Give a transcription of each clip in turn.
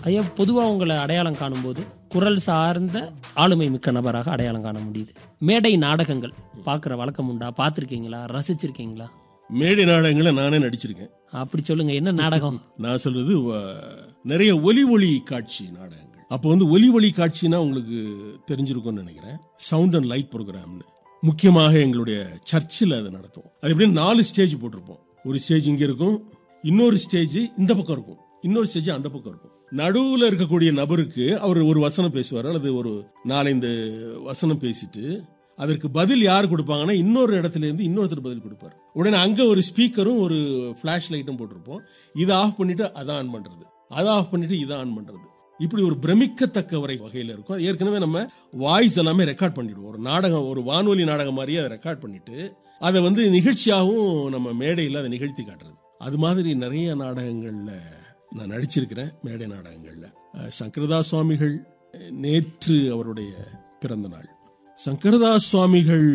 ஐயா பொதுவாக உங்களை அடையாளம் காணும்போது குரல் சார்ந்த ஆளுமை மிக்க நபராக அடையாளம் காண முடியுது மேடை நாடகங்கள் பார்க்குற வழக்கம் உண்டா பார்த்துருக்கீங்களா ரசிச்சிருக்கீங்களா மேடை நாடகங்களை நானே நடிச்சிருக்கேன் அப்படி சொல்லுங்க என்ன நாடகம் நான் சொல்றது வ- நிறைய ஒலி ஒளி காட்சி நாடகங்கள் அப்போ வந்து ஒலி ஒளி காட்சினா உங்களுக்கு தெரிஞ்சிருக்கும்னு நினைக்கிறேன் சவுண்ட் அண்ட் லைட் ப்ரோக்ராம்னு முக்கியமாக எங்களுடைய சர்ச்சில் அதை நடத்துவோம் அது எப்படியும் நாலு ஸ்டேஜ் போட்டிருப்போம் ஒரு ஸ்டேஜ் இங்க இருக்கும் இன்னொரு ஸ்டேஜ் இந்த பக்கம் இருக்கும் இன்னொரு ஸ்டேஜ் அந்த பக்கம் இருக்கும் நடுவுல இருக்கக்கூடிய நபருக்கு அவர் ஒரு வசனம் பேசுவார் அல்லது ஒரு நாலஞ்சு வசனம் பேசிட்டு அதற்கு பதில் யார் கொடுப்பாங்கன்னா இன்னொரு இடத்துல இருந்து இன்னொருத்தர் பதில் கொடுப்பார் உடனே அங்க ஒரு ஸ்பீக்கரும் ஒரு ஃபிளாஷ் லைட்டும் போட்டிருப்போம் இதை ஆஃப் பண்ணிட்டு அதை ஆன் பண்றது அதை ஆஃப் பண்ணிட்டு இதை ஆன் பண்றது இப்படி ஒரு பிரமிக்கத்தக்க வரை வகையில் இருக்கும் அது ஏற்கனவே நம்ம வாய்ஸ் எல்லாமே ரெக்கார்ட் பண்ணிடுவோம் ஒரு நாடகம் ஒரு வானொலி நாடகம் மாதிரியே அதை ரெக்கார்ட் பண்ணிட்டு அதை வந்து நிகழ்ச்சியாகவும் நம்ம மேடையில் அதை நிகழ்த்தி காட்டுறது அது மாதிரி நிறைய நாடகங்கள்ல நான் நடிச்சிருக்கிறேன் மேடை நாடகங்கள்ல அஹ் சங்கரதாஸ் சுவாமிகள் அஹ், நேற்று அவருடைய பிறந்த நாள் சங்கரதாஸ் சுவாமிகள்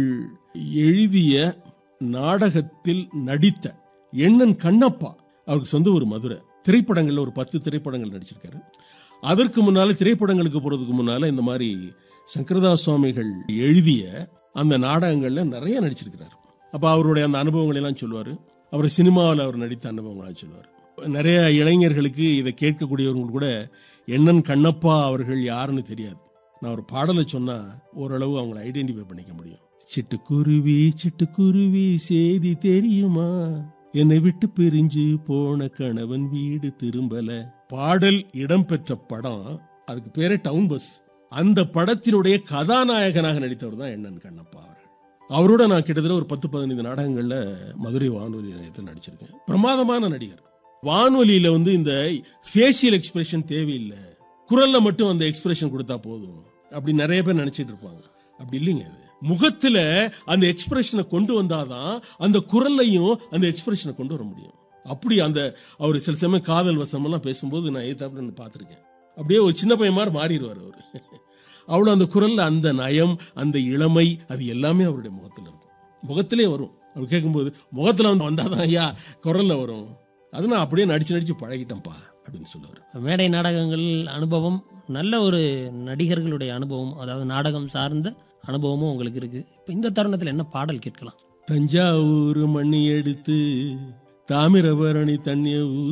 எழுதிய நாடகத்தில் நடித்த எண்ணன் கண்ணப்பா அவருக்கு சொந்த ஒரு மதுரை திரைப்படங்கள்ல ஒரு பத்து திரைப்படங்கள் நடிச்சிருக்காரு அதற்கு முன்னால திரைப்படங்களுக்கு போறதுக்கு முன்னால இந்த மாதிரி சங்கரதாஸ் சுவாமிகள் எழுதிய அந்த நாடகங்கள்ல நிறைய நடிச்சிருக்கிறார் அப்ப அவருடைய அந்த அனுபவங்களை எல்லாம் சொல்லுவாரு அவர் சினிமாவில் அவர் நடித்த அனுபவங்களாம் சொல்லுவார் நிறைய இளைஞர்களுக்கு இதை கேட்கக்கூடியவங்க கூட எண்ணன் கண்ணப்பா அவர்கள் யாருன்னு தெரியாது நான் ஒரு பாடலை சொன்னா ஓரளவு அவங்கள ஐடென்டிஃபை பண்ணிக்க முடியும் சிட்டுக்குருவி சிட்டுக்குருவி செய்தி தெரியுமா என்னை விட்டு பிரிஞ்சு போன கணவன் வீடு திரும்பல பாடல் இடம்பெற்ற படம் அதுக்கு பேரே டவுன் பஸ் அந்த படத்தினுடைய கதாநாயகனாக நடித்தவர் தான் எண்ணன் கண்ணப்பா அவர்கள் அவரோட நான் கிட்டத்தட்ட ஒரு பத்து பதினைந்து நாடகங்கள்ல மதுரை வானொலி நிலையத்தில் நடிச்சிருக்கேன் பிரமாதமான நடிகர் வானொலியில வந்து இந்த ஃபேஷியல் எக்ஸ்பிரஷன் தேவையில்லை குரல்ல மட்டும் அந்த எக்ஸ்பிரஷன் கொடுத்தா போதும் அப்படி நிறைய பேர் நினைச்சிட்டு இருப்பாங்க அப்படி இல்லைங்க அது முகத்துல அந்த எக்ஸ்பிரஷனை கொண்டு வந்தாதான் அந்த குரல்லையும் அந்த எக்ஸ்பிரஷனை கொண்டு வர முடியும் அப்படி அந்த அவர் சில சமயம் காதல் வசனம் எல்லாம் பேசும்போது நான் ஏத்தாப்புல பார்த்துருக்கேன் அப்படியே ஒரு சின்ன பையன் மாதிரி மாறிடுவார் அவர் அவ்வளோ அந்த குரல்ல அந்த நயம் அந்த இளமை அது எல்லாமே அவருடைய முகத்தில் இருக்கும் முகத்திலே வரும் அவர் கேட்கும்போது முகத்தில் வந்து வந்தாதான் ஐயா குரல்ல வரும் அது நான் அப்படியே நடிச்சு நடிச்சு பழகிட்டேன்ப்பா அப்படின்னு சொல்லுவார் மேடை நாடகங்கள் அனுபவம் நல்ல ஒரு நடிகர்களுடைய அனுபவம் அதாவது நாடகம் சார்ந்த அனுபவமும் உங்களுக்கு இருக்கு இப்போ இந்த தருணத்தில் என்ன பாடல் கேட்கலாம் தஞ்சாவூர் மண்ணி எடுத்து தாமிரபரணி தண்ணியை